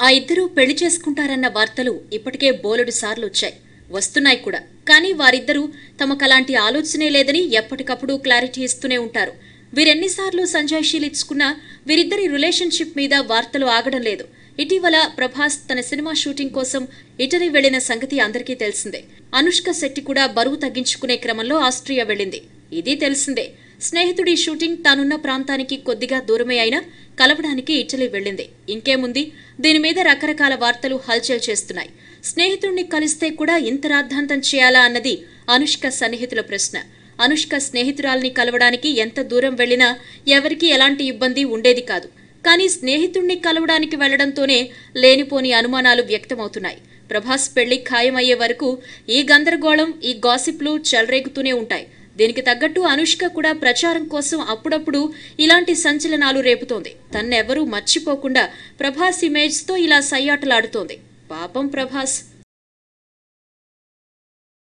ఆ ఇద్దరూ పెళ్లి చేసుకుంటారన్న వార్తలు ఇప్పటికే బోలెడు సార్లు వచ్చాయి వస్తున్నాయి కూడా కానీ వారిద్దరూ తమకలాంటి ఆలోచనే లేదని ఎప్పటికప్పుడు క్లారిటీ ఇస్తూనే ఉంటారు వీరెన్నిసార్లు సంజాయిషీలు ఇచ్చుకున్నా వీరిద్దరి రిలేషన్షిప్ మీద వార్తలు ఆగడం లేదు ఇటీవల ప్రభాస్ తన సినిమా షూటింగ్ కోసం ఇటలీ వెళ్లిన సంగతి అందరికీ తెలిసిందే అనుష్క శెట్టి కూడా బరువు తగ్గించుకునే క్రమంలో ఆస్ట్రియా వెళ్ళింది ఇది తెలిసిందే స్నేహితుడి షూటింగ్ తానున్న ప్రాంతానికి కొద్దిగా దూరమే అయినా కలవడానికి ఇటలీ వెళ్ళింది ఇంకేముంది దీని మీద రకరకాల వార్తలు హల్చల్ చేస్తున్నాయి స్నేహితుడిని కలిస్తే కూడా ఇంత రాద్ధాంతం చేయాలా అన్నది అనుష్క సన్నిహితుల ప్రశ్న అనుష్క స్నేహితురాల్ని కలవడానికి ఎంత దూరం వెళ్లినా ఎవరికీ ఎలాంటి ఇబ్బంది ఉండేది కాదు కానీ స్నేహితుణ్ణి కలవడానికి వెళ్లడంతోనే లేనిపోని అనుమానాలు వ్యక్తమవుతున్నాయి ప్రభాస్ పెళ్లి ఖాయమయ్యే వరకు ఈ గందరగోళం ఈ గాసిప్లు చెలరేగుతూనే ఉంటాయి దీనికి తగ్గట్టు అనుష్క కూడా ప్రచారం కోసం అప్పుడప్పుడు ఇలాంటి సంచలనాలు రేపుతోంది తన్నెవరూ మర్చిపోకుండా ప్రభాస్ ఇమేజ్తో ఇలా సయ్యాటలాడుతోంది పాపం ప్రభాస్